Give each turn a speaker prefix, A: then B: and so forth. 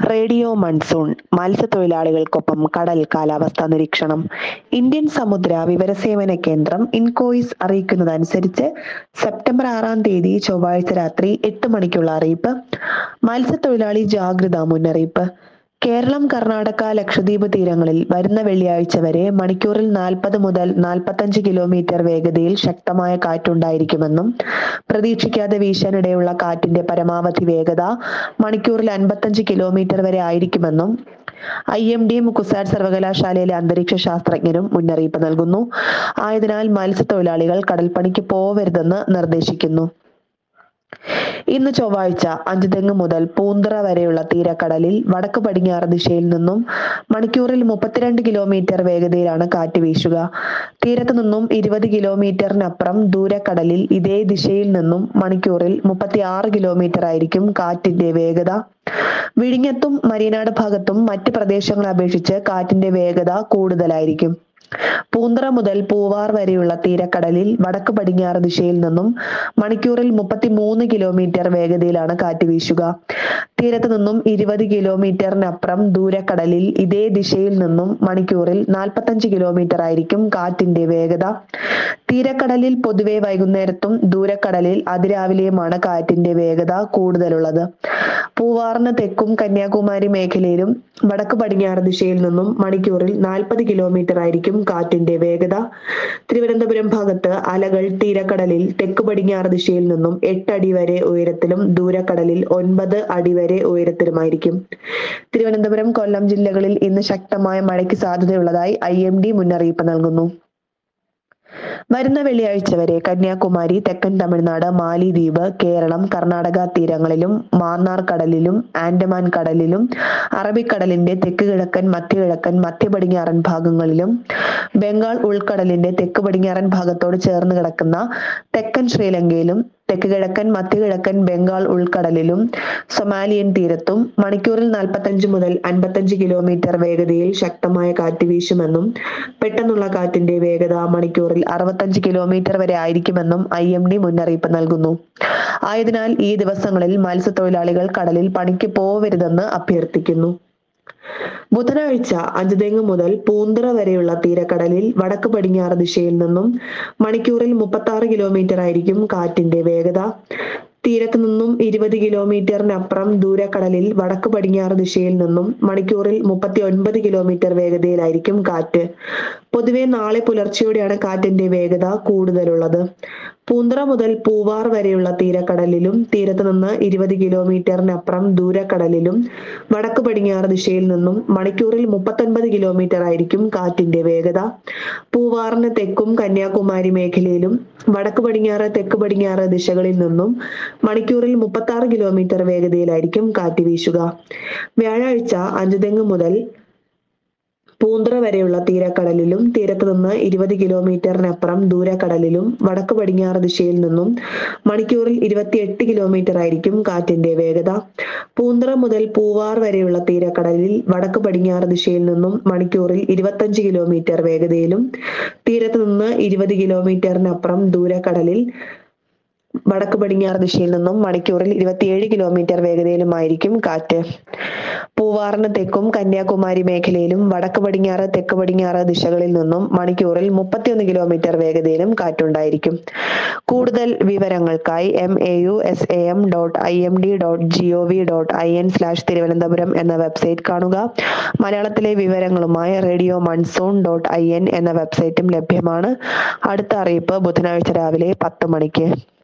A: radio monsoon മത്സ്യത്തൊഴിലാളികൾക്കൊപ്പം കടൽ കാലാവസ്ഥാ നിരീക്ഷണം ഇന്ത്യൻ സമുദ്ര വിവരസേവന കേന്ദ്രം ഇൻകോയിസ് അറിയിക്കുന്നതനുസരിച്ച് സെപ്റ്റംബർ ആറാം തീയതി ചൊവ്വാഴ്ച രാത്രി എട്ട് മണിക്കുള്ള അറിയിപ്പ് മത്സ്യത്തൊഴിലാളി ജാഗ്രതാ മുന്നറിയിപ്പ് കേരളം കർണാടക ലക്ഷദ്വീപ് തീരങ്ങളിൽ വരുന്ന വെള്ളിയാഴ്ച വരെ മണിക്കൂറിൽ നാൽപ്പത് മുതൽ നാൽപ്പത്തഞ്ച് കിലോമീറ്റർ വേഗതയിൽ ശക്തമായ കാറ്റുണ്ടായിരിക്കുമെന്നും പ്രതീക്ഷിക്കാതെ വീശാനിടയുള്ള കാറ്റിന്റെ പരമാവധി വേഗത മണിക്കൂറിൽ അൻപത്തഞ്ച് കിലോമീറ്റർ വരെ ആയിരിക്കുമെന്നും ഐ എം ഡിയും കുസാറ്റ് സർവകലാശാലയിലെ അന്തരീക്ഷ ശാസ്ത്രജ്ഞരും മുന്നറിയിപ്പ് നൽകുന്നു ആയതിനാൽ മത്സ്യത്തൊഴിലാളികൾ കടൽപ്പണിക്ക് പോവരുതെന്ന് നിർദ്ദേശിക്കുന്നു ഇന്ന് ചൊവ്വാഴ്ച അഞ്ചുതെങ്ങ് മുതൽ പൂന്തറ വരെയുള്ള തീരക്കടലിൽ വടക്ക് പടിഞ്ഞാറ് ദിശയിൽ നിന്നും മണിക്കൂറിൽ മുപ്പത്തിരണ്ട് കിലോമീറ്റർ വേഗതയിലാണ് കാറ്റ് വീശുക തീരത്ത് നിന്നും ഇരുപത് കിലോമീറ്ററിനപ്പുറം ദൂരക്കടലിൽ ഇതേ ദിശയിൽ നിന്നും മണിക്കൂറിൽ മുപ്പത്തി ആറ് കിലോമീറ്റർ ആയിരിക്കും കാറ്റിന്റെ വേഗത വിഴിഞ്ഞത്തും മരീനാട് ഭാഗത്തും മറ്റ് പ്രദേശങ്ങളെ അപേക്ഷിച്ച് കാറ്റിന്റെ വേഗത കൂടുതലായിരിക്കും പൂന്തറ മുതൽ പൂവാർ വരെയുള്ള തീരക്കടലിൽ വടക്ക് പടിഞ്ഞാറ് ദിശയിൽ നിന്നും മണിക്കൂറിൽ മുപ്പത്തിമൂന്ന് കിലോമീറ്റർ വേഗതയിലാണ് കാറ്റ് വീശുക തീരത്ത് നിന്നും ഇരുപത് കിലോമീറ്ററിനപ്പുറം ദൂരക്കടലിൽ ഇതേ ദിശയിൽ നിന്നും മണിക്കൂറിൽ നാൽപ്പത്തഞ്ച് കിലോമീറ്റർ ആയിരിക്കും കാറ്റിന്റെ വേഗത തീരക്കടലിൽ പൊതുവെ വൈകുന്നേരത്തും ദൂരക്കടലിൽ അതിരാവിലെയുമാണ് കാറ്റിന്റെ വേഗത കൂടുതലുള്ളത് പൂവാറിന് തെക്കും കന്യാകുമാരി മേഖലയിലും വടക്ക് പടിഞ്ഞാറ് ദിശയിൽ നിന്നും മണിക്കൂറിൽ നാൽപ്പത് കിലോമീറ്റർ ആയിരിക്കും കാറ്റിന്റെ വേഗത തിരുവനന്തപുരം ഭാഗത്ത് അലകൾ തീരക്കടലിൽ തെക്ക് പടിഞ്ഞാറ് ദിശയിൽ നിന്നും എട്ട് അടി വരെ ഉയരത്തിലും ദൂരക്കടലിൽ ഒൻപത് അടി വരെ ഉയരത്തിലുമായിരിക്കും തിരുവനന്തപുരം കൊല്ലം ജില്ലകളിൽ ഇന്ന് ശക്തമായ മഴയ്ക്ക് സാധ്യതയുള്ളതായി ഐ എം ഡി മുന്നറിയിപ്പ് നൽകുന്നു വരുന്ന വെള്ളിയാഴ്ച വരെ കന്യാകുമാരി തെക്കൻ തമിഴ്നാട് മാലിദ്വീപ് കേരളം കർണാടക തീരങ്ങളിലും മാന്നാർ കടലിലും ആൻഡമാൻ കടലിലും അറബിക്കടലിന്റെ തെക്ക് കിഴക്കൻ മധ്യകിഴക്കൻ മധ്യ പടിഞ്ഞാറൻ ഭാഗങ്ങളിലും ബംഗാൾ ഉൾക്കടലിന്റെ തെക്ക് പടിഞ്ഞാറൻ ഭാഗത്തോട് ചേർന്ന് കിടക്കുന്ന തെക്കൻ ശ്രീലങ്കയിലും തെക്ക് കിഴക്കൻ മധ്യകിഴക്കൻ ബംഗാൾ ഉൾക്കടലിലും സൊമാലിയൻ തീരത്തും മണിക്കൂറിൽ നാൽപ്പത്തഞ്ച് മുതൽ അൻപത്തഞ്ച് കിലോമീറ്റർ വേഗതയിൽ ശക്തമായ കാറ്റ് വീശുമെന്നും പെട്ടെന്നുള്ള കാറ്റിന്റെ വേഗത മണിക്കൂറിൽ അറുപത്തഞ്ച് കിലോമീറ്റർ വരെ ആയിരിക്കുമെന്നും ഐ എം ഡി മുന്നറിയിപ്പ് നൽകുന്നു ആയതിനാൽ ഈ ദിവസങ്ങളിൽ മത്സ്യത്തൊഴിലാളികൾ കടലിൽ പണിക്ക് പോവരുതെന്ന് അഭ്യർത്ഥിക്കുന്നു ബുധനാഴ്ച അഞ്ചുതെങ്ങ് മുതൽ പൂന്തറ വരെയുള്ള തീരക്കടലിൽ വടക്ക് പടിഞ്ഞാറ് ദിശയിൽ നിന്നും മണിക്കൂറിൽ മുപ്പത്തി ആറ് കിലോമീറ്റർ ആയിരിക്കും കാറ്റിന്റെ വേഗത തീരത്ത് നിന്നും ഇരുപത് കിലോമീറ്ററിനപ്പുറം ദൂരക്കടലിൽ വടക്ക് പടിഞ്ഞാറ് ദിശയിൽ നിന്നും മണിക്കൂറിൽ മുപ്പത്തി ഒൻപത് കിലോമീറ്റർ വേഗതയിലായിരിക്കും കാറ്റ് പൊതുവെ നാളെ പുലർച്ചെയോടെയാണ് കാറ്റിന്റെ വേഗത കൂടുതലുള്ളത് പൂന്തറ മുതൽ പൂവാർ വരെയുള്ള തീരക്കടലിലും തീരത്ത് നിന്ന് ഇരുപത് കിലോമീറ്ററിനപ്പുറം ദൂരക്കടലിലും വടക്ക് പടിഞ്ഞാറ് ദിശയിൽ നിന്നും മണിക്കൂറിൽ മുപ്പത്തൊൻപത് കിലോമീറ്റർ ആയിരിക്കും കാറ്റിന്റെ വേഗത പൂവാറിന് തെക്കും കന്യാകുമാരി മേഖലയിലും വടക്ക് പടിഞ്ഞാറ് തെക്ക് പടിഞ്ഞാറ് ദിശകളിൽ നിന്നും മണിക്കൂറിൽ മുപ്പത്തി ആറ് കിലോമീറ്റർ വേഗതയിലായിരിക്കും കാറ്റ് വീശുക വ്യാഴാഴ്ച അഞ്ചുതെങ്ങ് മുതൽ പൂന്തറ വരെയുള്ള തീരക്കടലിലും തീരത്ത് നിന്ന് ഇരുപത് കിലോമീറ്ററിനപ്പുറം ദൂരക്കടലിലും വടക്ക് പടിഞ്ഞാറ് ദിശയിൽ നിന്നും മണിക്കൂറിൽ ഇരുപത്തിയെട്ട് കിലോമീറ്റർ ആയിരിക്കും കാറ്റിന്റെ വേഗത പൂന്തറ മുതൽ പൂവാർ വരെയുള്ള തീരക്കടലിൽ വടക്ക് പടിഞ്ഞാറ് ദിശയിൽ നിന്നും മണിക്കൂറിൽ ഇരുപത്തഞ്ച് കിലോമീറ്റർ വേഗതയിലും തീരത്ത് നിന്ന് ഇരുപത് കിലോമീറ്ററിനപ്പുറം ദൂരക്കടലിൽ വടക്ക് പടിഞ്ഞാറ് ദിശയിൽ നിന്നും മണിക്കൂറിൽ ഇരുപത്തിയേഴ് കിലോമീറ്റർ വേഗതയിലുമായിരിക്കും കാറ്റ് പൂവാറിന് തെക്കും കന്യാകുമാരി മേഖലയിലും വടക്ക് പടിഞ്ഞാറ് തെക്ക് പടിഞ്ഞാറ് ദിശകളിൽ നിന്നും മണിക്കൂറിൽ മുപ്പത്തിയൊന്ന് കിലോമീറ്റർ വേഗതയിലും കാറ്റുണ്ടായിരിക്കും കൂടുതൽ വിവരങ്ങൾക്കായി M A U S A M dot I M D dot G O V dot I N slash Thiruvananthapuram എന്ന വെബ്സൈറ്റ് കാണുക മലയാളത്തിലെ വിവരങ്ങളുമായി radio Monsoon dot I N എന്ന വെബ്സൈറ്റും ലഭ്യമാണ് അടുത്ത അറിയിപ്പ് ബുധനാഴ്ച രാവിലെ പത്ത് മണിക്ക്